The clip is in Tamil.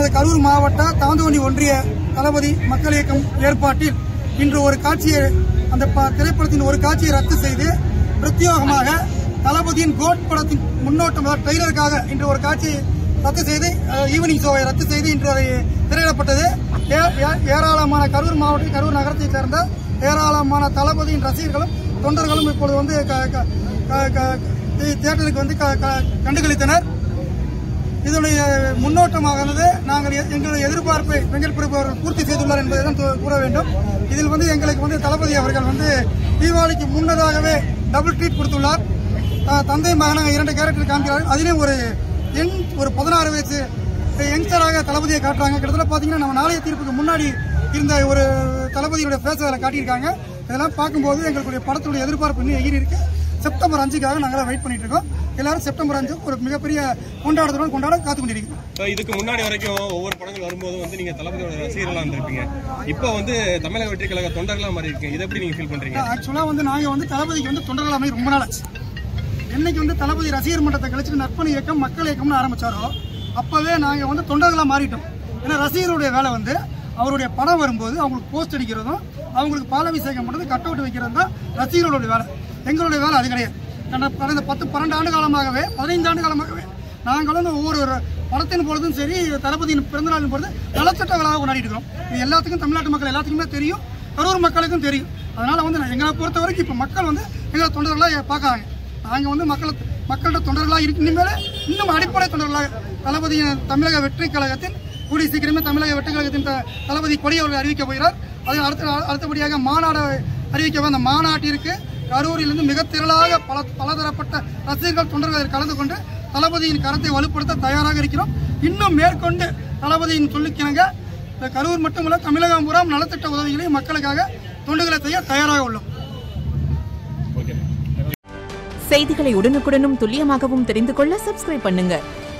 கரூர் மாவட்ட தாந்தோணி ஒன்றிய தளபதி மக்கள் இயக்கம் ஏற்பாட்டில் இன்று ஒரு காட்சியை அந்த ப- திரைப்படத்தின் ஒரு காட்சியை ரத்து செய்து பிரத்யேகமாக தளபதியின் கோட் படத்தின் முன்னோட்டம் அதாவது ட்ரெய்லருக்காக இன்று ஒரு காட்சியை ரத்து செய்து அஹ், ஈவினிங் ஷோவை ரத்து செய்து இன்று அதை திரையிடப்பட்டது ஏ- ஏ- ஏராளமான கரூர் மாவட்ட கரூர் நகரத்தைச் சேர்ந்த ஏராளமான தளபதியின் ரசிகர்களும் தொண்டர்களும் இப்பொழுது வந்து க- க- க- க- தி- தியேட்டருக்கு வந்து க- க- கண்டுகளித்தனர் இதனுடைய முன்னோட்டமானது நாங்கள் எ- எங்களுடைய எதிர்பார்ப்பை வெங்கட் பிரபு அவர்கள் பூர்த்தி செய்துள்ளார் என்பதை தான் து- கூற வேண்டும் இதில் வந்து எங்களுக்கு வந்து தளபதி அவர்கள் வந்து தீபாவளிக்கு முன்னதாகவே டபுள் ட்ரீட் கொடுத்துள்ளார் த- தந்தை மகனாக இரண்டு கேரக்டர் காமிக்கிறார்கள் அதிலும் ஒரு யங் ஒரு பதினாறு வயசு யங்ஸ்டராக தளபதியை காட்டுறாங்க கிட்டத்தட்ட பார்த்தீங்கன்னா நம்ம நாளைய தீர்ப்புக்கு முன்னாடி இருந்த ஒரு தளபதியுடைய ஃபேஸ் அதில் காட்டியிருக்காங்க இதெல்லாம் பார்க்கும்போது எங்களுடைய படத்துடைய எதிர்பார்ப்பு இன்னும் எகிரி இருக்கு செப்டம்பர் அஞ்சுக்காக நாங்கள் வெயிட் பண்ணிட்டு இருக்கோம் எல்லாரும் செப்டம்பர் அஞ்சு ஒரு மிகப்பெரிய கொண்டாட்டத்துடன் கொண்டாட காத்து கொண்டிருக்கிறோம் So, இதுக்கு முன்னாடி வரைக்கும் ஒவ்வொரு படங்கள் வரும்போது வந்து நீங்க தளபதியோட ரசிகர்களா இருந்திருப்பீங்க இப்போ வந்து தமிழக வெற்றி கழக தொண்டர்களா மாறி இருக்கீங்க இதை எப்படி நீங்க ஃபீல் பண்றீங்க ஆக்சுவலாக வந்து நாங்கள் வந்து தளபதிக்கு வந்து தொண்டர்கள் அமைதி ரொம்ப நாள் ஆச்சு என்னைக்கு வந்து தளபதி ரசிகர் மன்றத்தை கழிச்சு நற்பணி இயக்கம் மக்கள் இயக்கம்னு ஆரம்பிச்சாரோ அப்பவே நாங்கள் வந்து தொண்டர்களாக மாறிட்டோம் ஏன்னா ரசிகருடைய வேலை வந்து அவருடைய படம் வரும்போது அவங்களுக்கு போஸ்ட் அடிக்கிறதும் அவங்களுக்கு பாலாபிஷேகம் பண்ணுறது கட் அவுட் வைக்கிறது தான் ரசிகர்களுடைய வேலை எங்களுடைய வேலை அது கிடையாது கடந்த கடந்த பத்து பன்னெண்டு ஆண்டு காலமாகவே பதினைந்து ஆண்டு காலமாகவே நாங்கள் வந்து ஒவ்வொரு ஒரு படத்தின் பொழுதும் சரி தளபதியின் பிறந்தநாளின் பொழுது நலச்சட்ட விழாவை கொண்டாடிட்டு இருக்கிறோம் இது எல்லாத்துக்கும் தமிழ்நாட்டு மக்கள் எல்லாத்துக்குமே தெரியும் கரூர் மக்களுக்கும் தெரியும் அதனால வந்து நான் எங்களை பொறுத்த வரைக்கும் இப்போ மக்கள் வந்து எங்களை தொண்டர்களாக பார்க்கறாங்க நாங்கள் வந்து மக்கள் மக்கள்கிட்ட தொண்டர்களாக இருக்கு இனிமேல் இன்னும் அடிப்படை தொண்டர்களாக தளபதியின் தமிழக வெற்றி கழகத்தின் கூடிய சீக்கிரமே தமிழக வெற்றி கழகத்தின் த- தளபதி கொடி அவர்கள் அறிவிக்க போகிறார் அது அடுத்த அடுத்தபடியாக மாநாடு அறிவிக்க அந்த மாநாட்டிற்கு கரூரிலிருந்து மிக திரளாக பல பலதரப்பட்ட ரசிகர்கள் தொண்டர்கள் அதில் கலந்து கொண்டு தளபதியின் கரத்தை வலுப்படுத்த தயாராக இருக்கிறோம் இன்னும் மேற்கொண்டு தளபதியின் சொல்லிக்கிணங்க இந்த கரூர் மட்டுமல்ல தமிழகம் பூரா நலத்திட்ட உதவிகளை மக்களுக்காக தொண்டுகளை செய்ய தயாராக உள்ளோம் ஓகே செய்திகளை உடனுக்குடனும் துல்லியமாகவும் தெரிந்து கொள்ள சப்ஸ்கிரைப் பண்ணுங்க